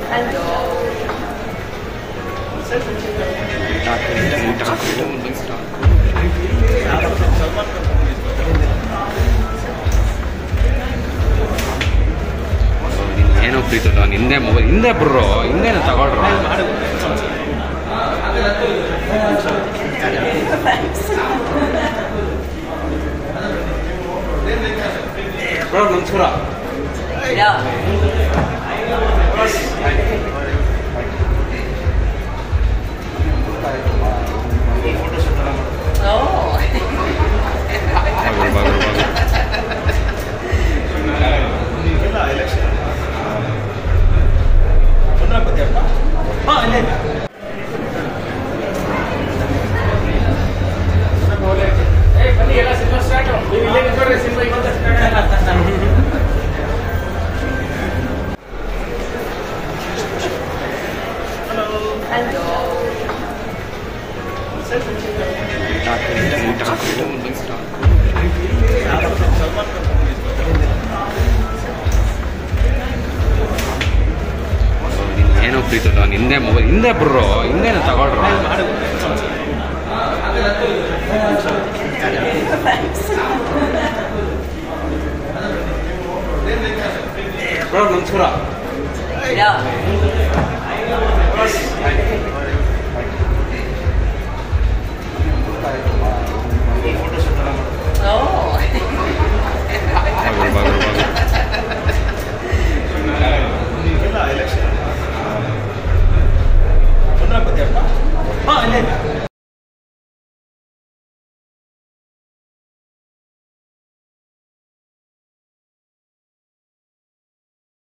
ಏನೋ ಪ್ರೀತಲ್ಲ ಹಿಂದೆ ಮೊಬೈಲ್ ಹಿಂದೆ ಬ್ರೋ ಹಿಂದೆನೆ ತಗೊಳ್ರ ಬ್ರೋ ನಮಸ್ಕಾರ ಬಾಗುರು, ಬಾಗುರು, ಬಾಗುರು. ಏನೋ ಪ್ರೀತಲ್ಲ ಹಿಂದೆ ಮೊಬೈಲ್ ಹಿಂದೆ ಬ್ರೋ ಹಿಂದೆನೆ ತಗೊಳ್ರ ಬ್ರೋ ನಮಸ್ಕಾರ ಬಾಗುರು, ಬಾಗುರು, ಬಾಗುರು.